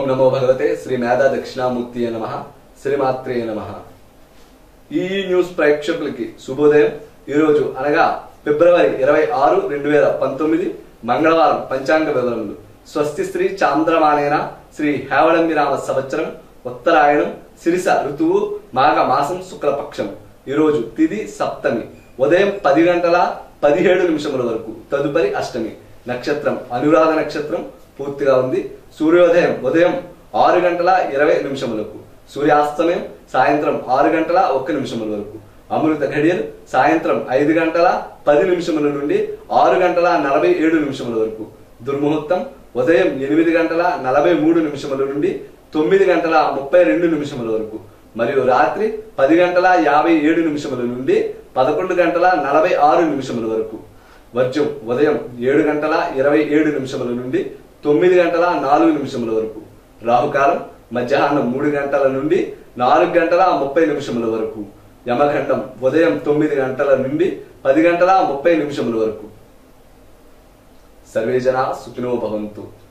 నమో భగవతే శ్రీ మేధా దక్షిణామూర్తి నమ శ్రీమాత్రే నమ ఈ న్యూస్ ప్రేక్షకులకి శుభోదయం ఈరోజు అనగా ఫిబ్రవరి ఇరవై ఆరు రెండు వేల పంతొమ్మిది మంగళవారం పంచాంగ వివరములు స్వస్తి శ్రీ చాంద్రమానేన శ్రీ హేవళంబిరామ సంవత్సరం ఉత్తరాయణం శిరిస ఋతువు మాఘ మాసం శుక్లపక్షం ఈరోజు తిది సప్తమి ఉదయం పది గంటల పదిహేడు నిమిషముల వరకు తదుపరి అష్టమి నక్షత్రం అనురాధ నక్షత్రం పూర్తిగా ఉంది సూర్యోదయం ఉదయం ఆరు గంటల ఇరవై నిమిషములకు సూర్యాస్తమయం సాయంత్రం ఆరు గంటల ఒక్క నిమిషముల వరకు అమృత ఘడియలు సాయంత్రం ఐదు గంటల పది నిమిషముల నుండి ఆరు గంటల నలభై ఏడు నిమిషముల వరకు దుర్ముహూర్తం ఉదయం ఎనిమిది గంటల నలభై మూడు నిమిషముల నుండి తొమ్మిది గంటల ముప్పై రెండు నిమిషముల వరకు మరియు రాత్రి పది గంటల యాభై ఏడు నిమిషముల నుండి పదకొండు గంటల నలభై ఆరు నిమిషముల వరకు వర్జం ఉదయం ఏడు గంటల ఇరవై ఏడు నిమిషముల నుండి తొమ్మిది గంటల నాలుగు నిమిషముల వరకు రాహుకాలం మధ్యాహ్నం మూడు గంటల నుండి నాలుగు గంటల ముప్పై నిమిషముల వరకు యమగండం ఉదయం తొమ్మిది గంటల నుండి పది గంటల ముప్పై నిమిషముల వరకు సర్వే జనా సుఖినో భవంతు